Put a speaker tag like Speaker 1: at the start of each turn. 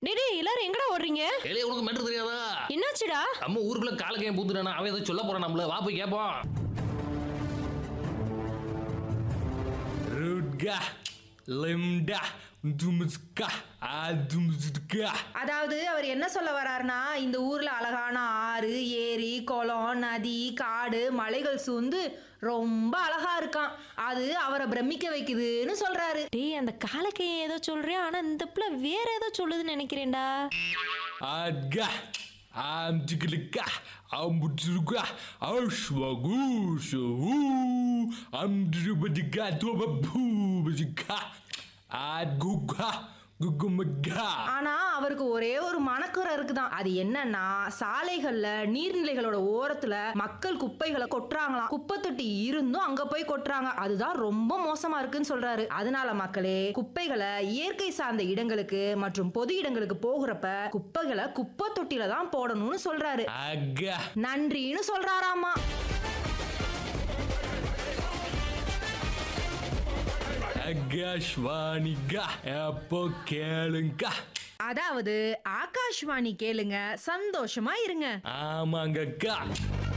Speaker 1: டேய் டேய், எல்லாரும் எங்கடா ஓடுறீங்க
Speaker 2: எலே உனக்கு மெட்ரு தெரியாதா
Speaker 1: என்னாச்சுடா
Speaker 2: நம்ம ஊருக்குள்ள காலக்கையும் பூத்துட்டானா அவன் ஏதோ சொல்ல போறான் நம்மள வா போய் கேட்போம் ருட்கா லிம்டா தும்ஸ்கா அதும்ஸ்கா
Speaker 3: அதாவது அவர் என்ன சொல்ல வர்றாருன்னா இந்த ஊர்ல அழகான ஆறு ஏரி குளம் நதி காடு மலைகள் சூழ்ந்து ரொம்ப அழகா இருக்கான் அது அவரை பிரமிக்க வைக்குதுன்னு சொல்றாரு
Speaker 1: டேய் அந்த காலக்கையை ஏதோ சொல்றியா ஆனா இந்த பிள்ளை வேற ஏதோ சொல்லுதுன்னு நினைக்கிறேன்டா
Speaker 2: ஆட்கா ஆம் ஜிகிலுக்கா அம்புட்ருக்கா அஷ்வகூஷு அம்துபதிகா தோபூபதிகா ஆட்குகா குகுமகா
Speaker 3: ஆனா அவருக்கு ஒரே ஒரு மனக்குறை இருக்குதான் அது என்னன்னா சாலைகள்ல நீர்நிலைகளோட ஓரத்துல மக்கள் குப்பைகளை கொட்டுறாங்களாம் குப்பை தொட்டி இருந்தும் அங்க போய் கொட்டுறாங்க அதுதான் ரொம்ப மோசமா இருக்குன்னு சொல்றாரு அதனால மக்களே குப்பைகளை இயற்கை சார்ந்த இடங்களுக்கு மற்றும் பொது இடங்களுக்கு போகிறப்ப குப்பைகளை குப்பை தொட்டில தான் போடணும்னு சொல்றாரு
Speaker 2: ஆகா
Speaker 3: நன்றின்னு சொல்றாராமா
Speaker 2: ஆகாஷ்வாணிகா எப்போ கேளுங்க
Speaker 3: அதாவது ஆகாஷ்வாணி கேளுங்க சந்தோஷமா இருங்க
Speaker 2: ஆமாங்கக்கா